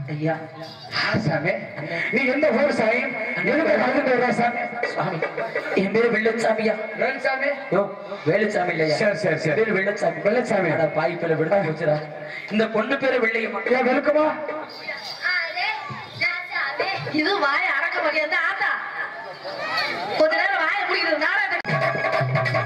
ஐயா சாமி நீ எந்த ஊர் சாமி எதுக்கு வந்துட்டு வர்ற சாமி சுவாமி என் பேரு வெள்ளச்சாமியா வேலுசாமி யோ வேலுச்சாமி இல்லையா சரி, சரி, சரி. என் பேரு வெள்ளச்சாமி வெள்ளச்சாமி. அட பாய் பேர விடுதா போச்சுடா இந்த பொண்ணு பேரு வெள்ளையம்மா ஏன் வெறுக்குமா இது வாய் அடக்க வகை வந்து ஆத்தா கொஞ்ச நேரம் வாயை பிடிக்கிறது நாடகத்தை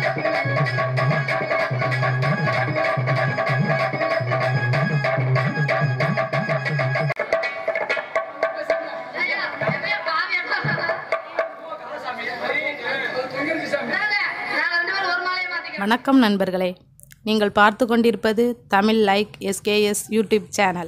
வணக்கம் நண்பர்களே நீங்கள் பார்த்து கொண்டிருப்பது Tamil like SKS YouTube channel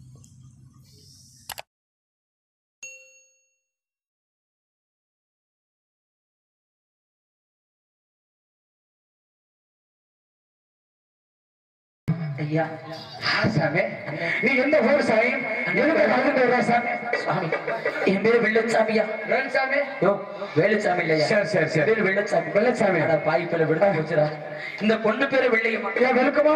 ஐயா சாமி நீ எந்த ஊர் சாமி எதுக்கு வந்துட்டு வர்ற சாமி சுவாமி என் பேரு வெள்ளச்சாமியா வேலுசாமி யோ வேலுச்சாமி இல்லையா சரி, சரி, சரி. என் பேரு வெள்ளச்சாமி வெள்ளச்சாமி. அட பாய் பேர விடுதா போச்சுடா இந்த பொண்ணு பேரு வெள்ளையம்மா ஏன் வெறுக்குமா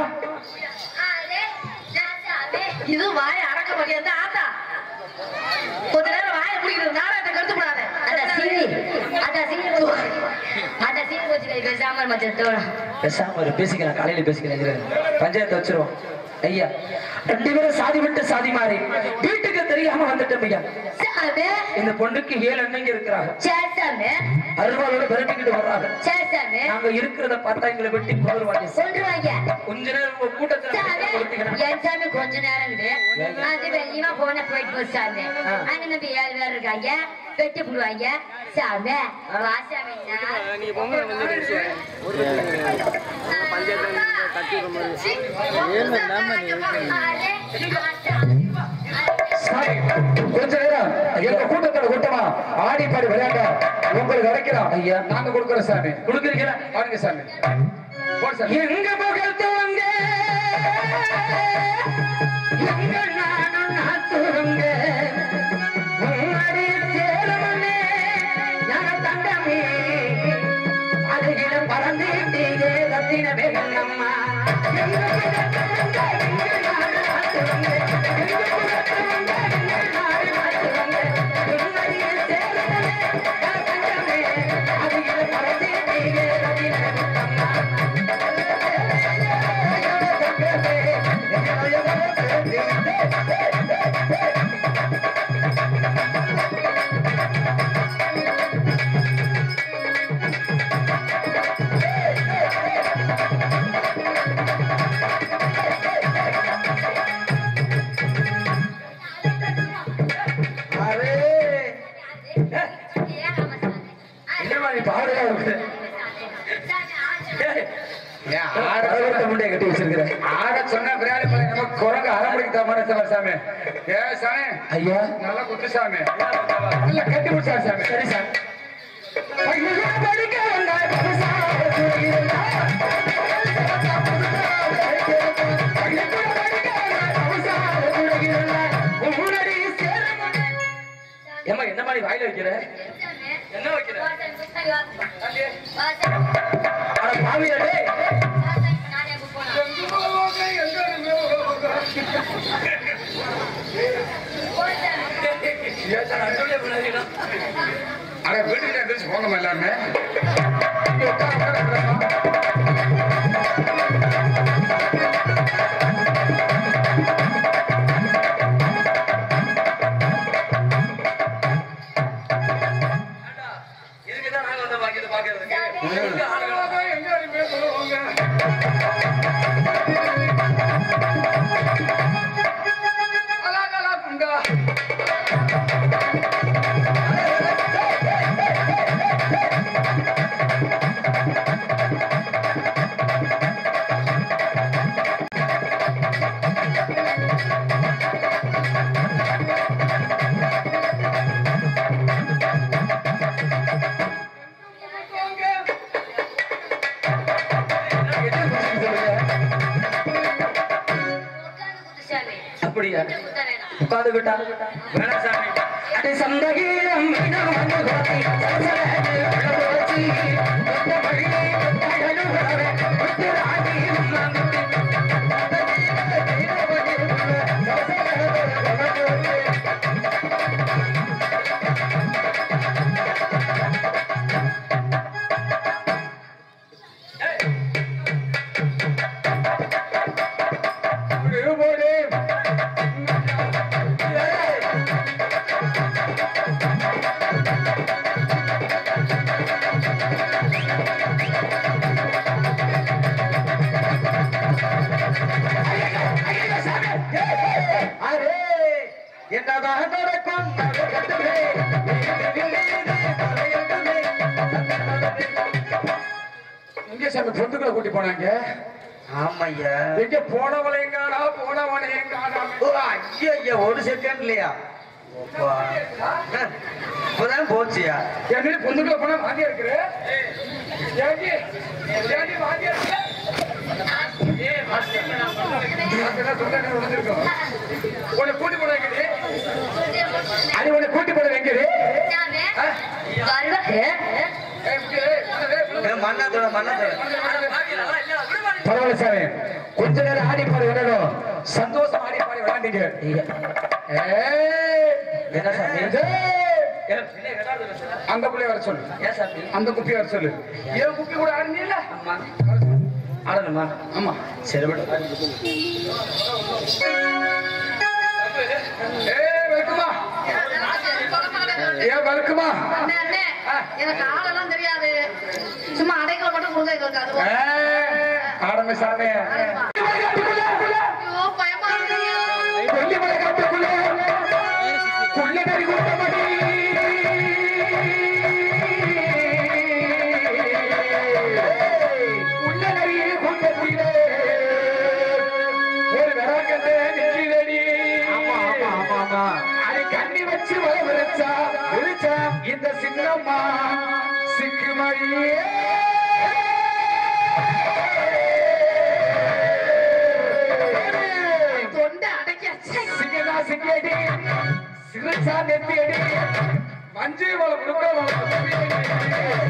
இது வாய் அடக்க வகை வந்து ஆத்தா கொஞ்ச நேரம் வாயை பிடிக்கிறது நாடகத்தை கருத்து போடாத அத சீனி அத சீனி போச்சு அத சீனி போச்சு கை பேசாம மச்சம் தோணும் பேசாம இரு, பேசிக்கலாம் காலையில பேசிக்கலாம் இரு. பஞ்சாயத்து வச்சிருவோம் ஐயா ரெண்டு பேரும் சாதி விட்டு சாதி மாறி வீட்டுக்கு தெரியாம வந்துட்டோம் ஐயா சாமி இந்த பொண்ணுக்கு ஏழு அண்ணங்க இருக்கிறாங்க சரி சாமி அருவாளோட விரட்டிக்கிட்டு வர்றாங்க சரி சாமி நாங்க இருக்கிறத பார்த்தா எங்களை வெட்டி போடுவாங்க சொல்றாங்க கொஞ்ச நேரம் உங்க கூட்டத்துல சாமி கொடுத்தீங்கன்னா என் சாமி கொஞ்ச நேரம் இருக்குது அது வெளியமா போன போயிட்டு போச்சு சாமி அங்க நம்ம ஏழு பேர் இருக்காங்க வெட்டி போடுவாங்க சாமி வா சாமி சாமி கொஞ்ச நேரம் எங்க கூட்டத்தோட கூட்டமா ஆடி பாடி விளையாட உங்களுக்கு அடைக்கிறோம் ஐயா. நாங்க கொடுக்குறோம் சாமி கொடுக்குறீங்களா பாருங்க சாமி போடு சாமி எங்க மகள் துவங்க எங்க நானும் நாத்துவங்க உம்மடி சேலமனே ஞான தங்கமே அருகில பறந்துட்டீங்க ரத்தின வேகம்மா எங்க மகள் துவங்க, எங்க நானும் நாத்துவங்க. எங்க மகள் துவங்க, எங்க நானும் நாத்துவங்க. உம்மடி சேலமனே, ஞான தங்கமே, அருகில பறந்துட்டீங்க ரத்தின வேகம்மா அரே என்ன மாதிரி பாடுதா இருக்கு ஏன் ஆட பரவத்த முண்டைய கட்டி வச்சிருக்கிற ஆட சொன்ன பிரியாணி பண்ணி நம்ம குரங்கு அரமணிக்கு தமான சாமி சாமி ஏ சாமி ஐயா நல்லா குத்து சாமி இல்ல கட்டி முடிச்சா சாமி சரி சார் ஐயா, படிக்க வந்தாய் பரிசாக கூறியிருந்தாய். பள்ளிக்கூட படிக்க வந்தாய் பரிசாக கூறியிருந்தாய். உன்னுடைய சேரமனை- ஏம்மா என்ன மாதிரி வாயில வைக்கிற என்ன வைக்கிற அட பாவியா டேய். ஏன் சார் அட்டூழியம் பண்ணாதீங்களா? அட வீட்டுக்கு எந்திரிச்சு போங்கம்மா எல்லாருமே இங்க உட்காரு, உட்காரு, உட்காரும்மா. இதுக்குதான் நாங்க வந்து பாக்கியத்தை பார்க்கறதுக்கு. எங்க ஆளுங்க எங்க அறிவுமே சொல்லுவாங்க அலாகலா குண்டா அப்படியா உட்கார்ந்து விட்டா வேணாம் சாமி அடி சந்தகீரம் இனம் வந்து கோத்தி சலசலன்னு உள்ள போச்சு கொத்த மழை கொத்தடலு வரவே கொத்து ராணி உம்மா முத்து என்னதான் நடக்கும் நடக்கட்டுமே. எங்க சாமி பொந்துக்களை கூட்டி போனாங்க ஆமையா எங்க போனவளையும் காணா போனவனையும் காணா ஓ ஐயா ஐயா ஒரு செகண்ட் இல்லையா அப்பா. இப்பதான் போச்சியா என்ன பொந்துக்களை போனா வாந்தியா இருக்கிற ஏண்டி? ஏண்டி வாந்தியா இருக்கிற? அதெல்லாம் சொன்னா என்ன நடந்திருக்கும்? உன்னை கூட்டி போன எங்கடி? அது உன்னை கூட்டி போன எங்கடி? ஆ? வருவாரு ஏய், இங்க, ஏய், ஏய், மண்ணத்தோட மண்ணத்தோட பரவாயில்ல சாமி கொஞ்ச நேரம் ஆடி பாடி விளையாடும் சந்தோஷம் ஆடி பாடி விளையாண்டீங்க ஏய், என்ன சாமி? ஏய், அந்த புள்ளைய வர சொல்லு ஏன் சாமி அந்த குப்பி வர சொல்லு ஏன் குப்பி கூட ஆடுனீல்ல ஆடணுமா ஆமா சரி விடு ஏய் வெளுக்குமா ஏன் வெளுக்குமா அண்ணே, அண்ணே, எனக்கு ஆளெல்லாம் தெரியாது சும்மா அடைக்கல மட்டும் கொடுங்க எங்களுக்கு அது போதும். ஏய், ஆரம்பி சாமி ஐயோ பயமா இருக்கு கொல்லிமலை காட்டுக்குள்ள குள்ளநரி கூட்டமடி குள்ளநரி கூட்டத்திலே ஒரு விளக்கத்தை நிக்கிறடி அது கண்ணி வச்சு வர விளைச்சா விழிச்சா இந்த சின்னம்மா சிக்குமடியே தொண்டை அடைக்காச்சு சிங்கனா சிங்கடி சிறுச்சா நெத்தியடி மஞ்சு வள முழுக்க வள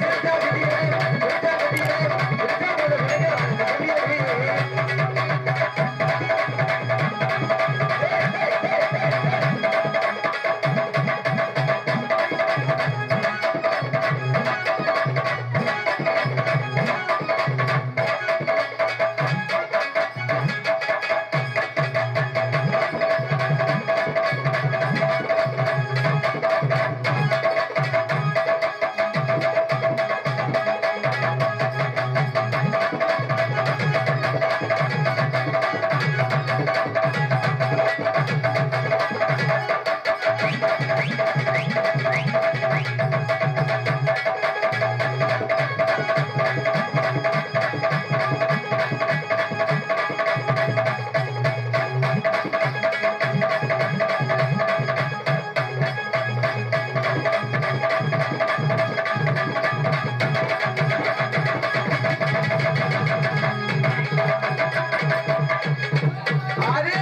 அரே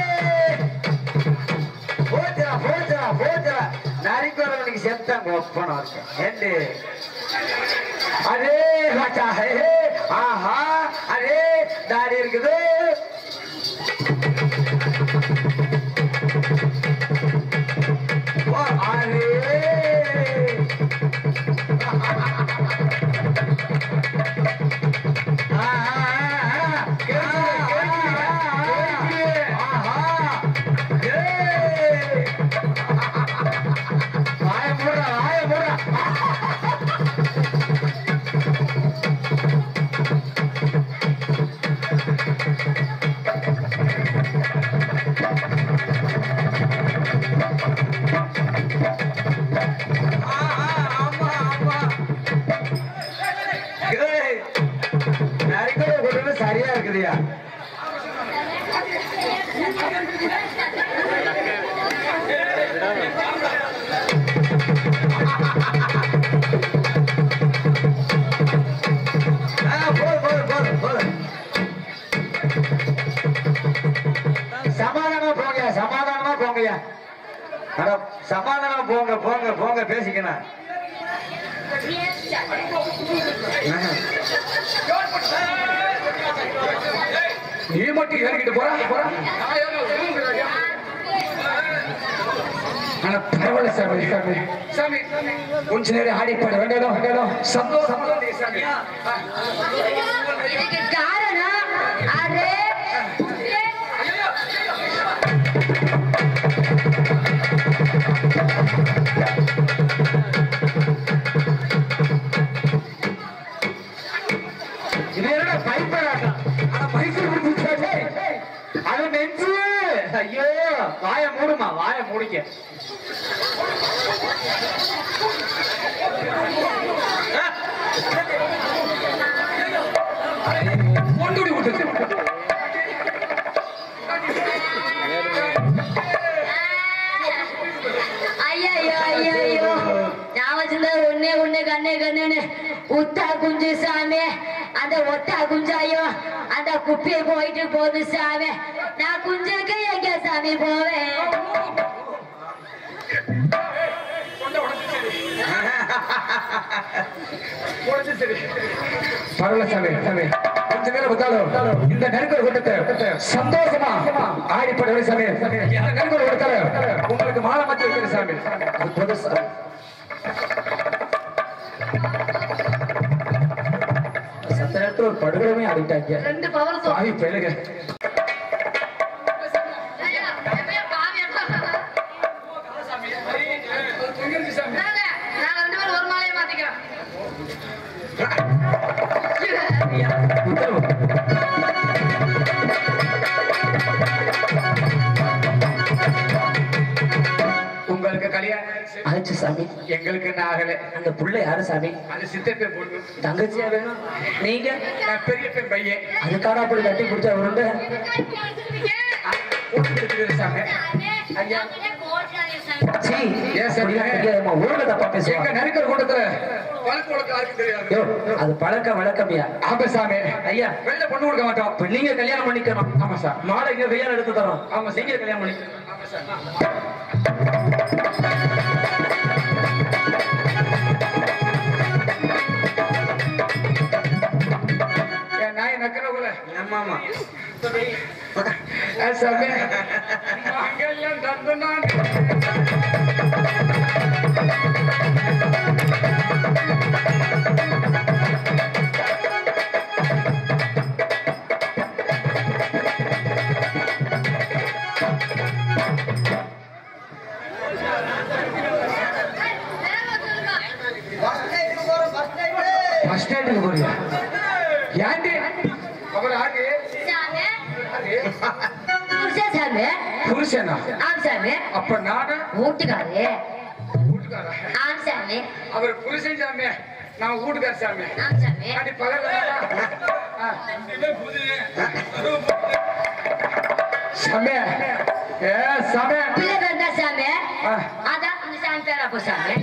போச்சுடா போச்சுடா போச்சுடா நரிக்குறவனுக்கு செத்தான் ஒப்பனம் இருக்கேன் ஏண்டு அரே ராஜா ஹே ஆஹா அரே தாடி இருக்குது ஓ, அரே ஆ, ஆ, ஆ, கேக்குது, கேக்குது, ஆஹா, ஏய். வாய மூடுடா, வாய மூடுடா. ஆஹா, ஆமா, ஆமா. ஏய், நரிக்குறவ கொண்டு சரியா இருக்குதுயா ஆ, போதும், போதும், போதும், போதும். சமாதானமா போங்க சமாதானமா போங்கய்யா அட, சமாதானமா போங்க போங்க போங்க பேசிக்கணும் நீ மட்டும் ஏறிக்கிட்டு போறா போறா நான் ஏறல, ஆனா பரவாயில்ல சாமி சாமி சாமி கொஞ்ச நேரம் ஆடி பாட வேண்டாம் வேண்டாம் சந்தோஷம் சாமி இதுக்கு காரணம் அரே இது என்னடா பைப்பராட்டம் ஆனா மைசூர் பிடிச்சாச்சே அது நெஞ்சு ஐயோ வாய மூடுமா வாயை மூடிக்க கொண்டுடி விட்டுச்சு ஐயோ ஐயோ ஐயோ நான் வச்சிருந்த ஒண்ணே ஒண்ணு கண்ணே கண்ணுன்னு உத்தா குஞ்சு சாமி அந்த ஒத்தா குஞ்சாயோ அந்த குப்பையை போயிட்டு போகுது சாமி நான் குஞ்சுக்கு எங்க சாமி போவேன் கொண்ட உடச்சு சரி உடச்சு சரி பரவாயில்ல சாமி சாமி கொஞ்ச நேரம் விட்டாலும் இந்த நெருக்கல் கூட்டத்தை சந்தோஷமா ஆடிப்பட சாமி இந்த நெருக்கல் கொடுத்தாலும் உங்களுக்கு மாலை மாற்றி வைக்கிற சாமி அது பொது சாமி சத்த நேரத்துல ஒரு படுகொலமே ஆடிட்டாங்க ரெண்டு பவர் சோ சாமி பெருக ஐயா, எப்பயா பாவி அண்ணா. நாங்க நாங்க ரெண்டு பேரும் ஒரு மாலையை மாத்திக்கிறோம் உத்தரவு உங்களுக்கு கல்யாணம் ஆயிடுச்சு. ஆச்சு சாமி எங்களுக்கு என்ன ஆகல அந்த புள்ள யாரு சாமி அது சித்தப்பை பொண்ணு தங்கச்சியா வேணும் நீங்க நான் பெரிய பெண் பையன் அதுக்கான அப்படி கட்டி பிடிச்சா உருண்டு கூட்டிட்டு சாமி ஐயா சீ ஏன் சாமி? அப்படிலாம் தெரியாதும்மா ஊர்ல தப்பா எங்க பேசுவாங்க நெருக்கல் கூட்டத்துல பழக்க வழக்கம் யாருக்கும் தெரியாது யோ, அது பழக்க வழக்கமியா ஆமா சாமி ஐயா வெளில பொண்ணு கொடுக்க மாட்டோம் இப்ப நீங்க கல்யாணம் பண்ணிக்கணும் ஆமா சார் மாலை இங்க வெயில் எடுத்து தரோம் ஆமா நீங்க கல்யாணம் பண்ணி ஆமா சார் என் நாய் நக்கிறவங்கள ஆமா சாமி மங்கல்யம் தந்து நான் பஸ் ஸ்டாண்டுக்கு போறியா ஏன்டி அவர் ஆடி சாமி புருஷனா ஆம் சாமி அப்ப நானு வீட்டுக்காரு வீட்டுக்காரா ஆம் சாமி அவர் புருஷன் சாமி நான் வீட்டுக்கார சாமி ஆம் சாமி அடி பகல்ல சாமி ஏ சாமி பிள்ளை பிறந்தா சாமி ஆ. அதான் அந்த சாமி பேரா போ சாமி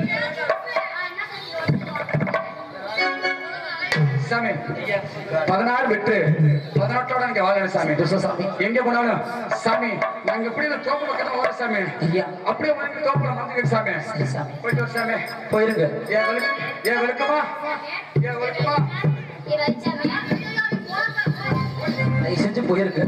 சாமி பதினாறு விட்டு பதினெட்டோட இங்க வாழணும் சாமி சாமி எங்க போனாலும் சாமி நாங்க எப்படி இந்த தோப்பு பக்கம் வர சாமி ஐயா அப்படியே வந்து தோப்புல வந்துக்கிட்டு சாமி சரி சாமி போயிட்டு வர சாமி போயிருங்க ஏன் வெளுக்கு ஏன் வெளுக்கமா ஏன் வெளுக்கமா தயவு செஞ்சு போயிருங்க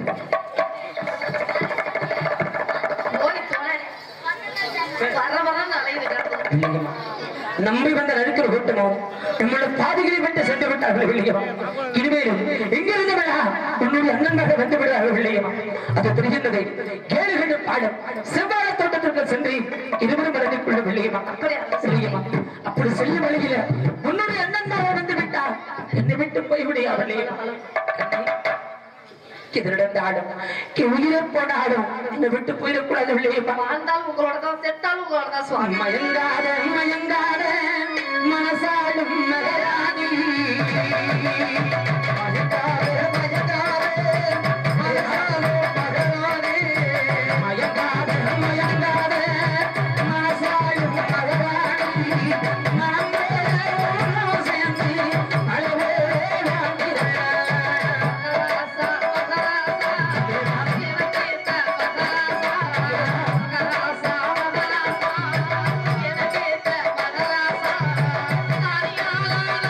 ஓடி போனேன் வர வரன்னு அலையுது கிடக்குது. இல்லைங்கம்மா. நம்பி வந்த நடுக்கிற கூட்டமும் நம்மளோட பாதைகளை விட்டு சென்று விட்டார்கள் இல்லையமா இனிமேலும் எங்கிருந்து வேணா உன்னுடைய அண்ணனாக வந்து விடுறார்கள் இல்லையமா அது புரிகின்றதை கேளுகின்ற பாடம் செவ்வாழ தோட்டத்திற்கு சென்று இருவரும் வளர்ந்து கொள்ள இல்லையமா இல்லையமா அப்படி செல்லும் வழியில உன்னுடைய அண்ணனாக வந்து விட்டார் என்னை விட்டு போய்விடையா இல்லையமா இதனிடம் ஆடும் உயிரை போன ஆடும் என்னை விட்டு போயிடக்கூடாது இல்லையமா வாழ்ந்தாலும் உங்களோட தான் செத்தாலும் உங்களோட தான் சுவாமி மயங்காத மயங்காத மனசாலும் மகராணி மயங்காத மயங்காத மனசாலும் மகராணி மயங்காத மயங்காத மனசாலும் மகராணி மனமே உன்னோடு சேர்ந்து அழவே வாழ்கிறேன். மகராசா, மகராசா, எனக்கு ஏத்த மகராசா, மகராசா, மகராசா, எனக்கு ஏத்த மகராசா, தானியாலா,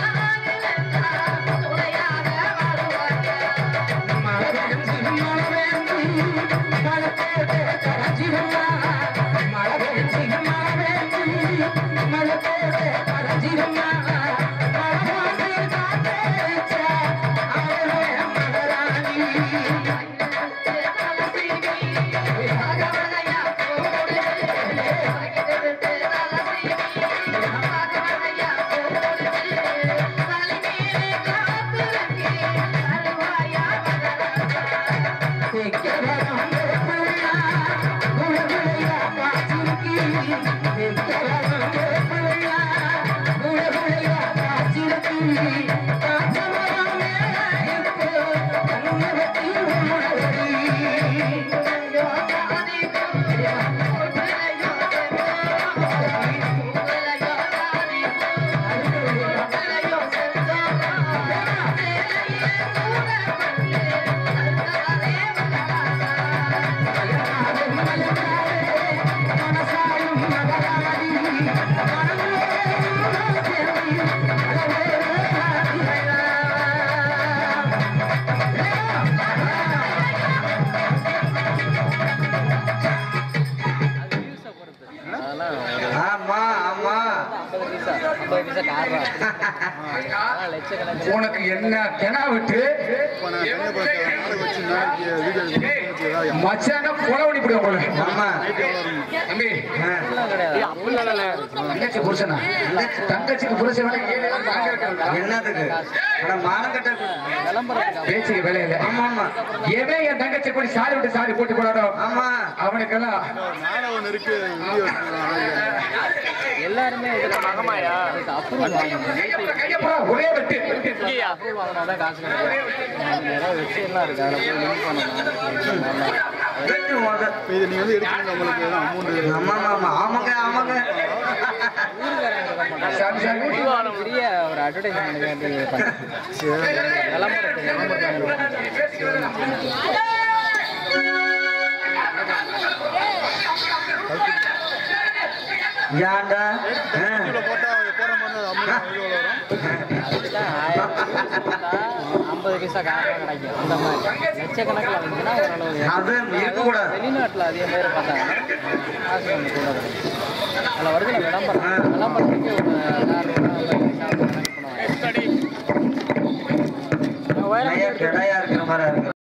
உனக்கு என்ன தெனா விட்டு மச்சான கொலை பண்ணி போடுவோம் போல ஆமா தம்பி ஆ. தங்கச்சி புருஷனா தங்கச்சிக்கு புருஷன் வேணா ஏழு பேர் தாங்க இருக்காங்க. என்னத்துக்கு ஆனா மானம் கட்ட பேச்சுக்கு வேலை இல்லை ஆமா ஆமா எவன் என் தங்கச்சி கூட சாரி விட்டு சாரி போட்டு போடாதோ ஆமா அவனுக்கெல்லாம் எல்லாருமே இதுல மகமாயா அப்ரூவல் வாங்கணும் கையப்பா, கையப்பா, ஒரே வெட்டு அப்ரூவல் வாங்கினாதான் காசு கிடைக்கும் நிறைய வெப்சைட்லாம் இருக்கு அதில் போய் லிங்க் பண்ணணும் வெட்டு ஓட இது நீங்க வந்து எடுக்கிறீங்க உங்களுக்கு அமௌண்ட் ஆமா ஆமா ஆமாங்க ஆமாங்க சாமி சாமி பெரிய ஒரு அட்வர்டைஸ்மெண்ட் வேண்டி விளம்பரத்துக்கு விளம்பரத்துக்கு ஏன்டா ஆ. போட்டா போற மாதிரி அமௌண்ட் எவ்வளோ வரும் அதுதான் ஆயிரம் கொடுத்தா ஐம்பது பைசா காசு கிடைக்கும் அந்த மாதிரி லட்சக்கணக்கில் வந்துச்சுன்னா ஓரளவு அது இருக்கக்கூடாது வெளிநாட்டில் அதே மாதிரி பார்த்தாங்கன்னா காசு கொஞ்சம் கூட கிடைக்கும் அதில் வருது விளம்பரம் விளம்பரத்துக்கு ஒரு ஆறுநூறு ஐம்பது பைசா கணக்கு பண்ணுவாங்க நிறைய கிடையா இருக்கிற மாதிரி இருக்கு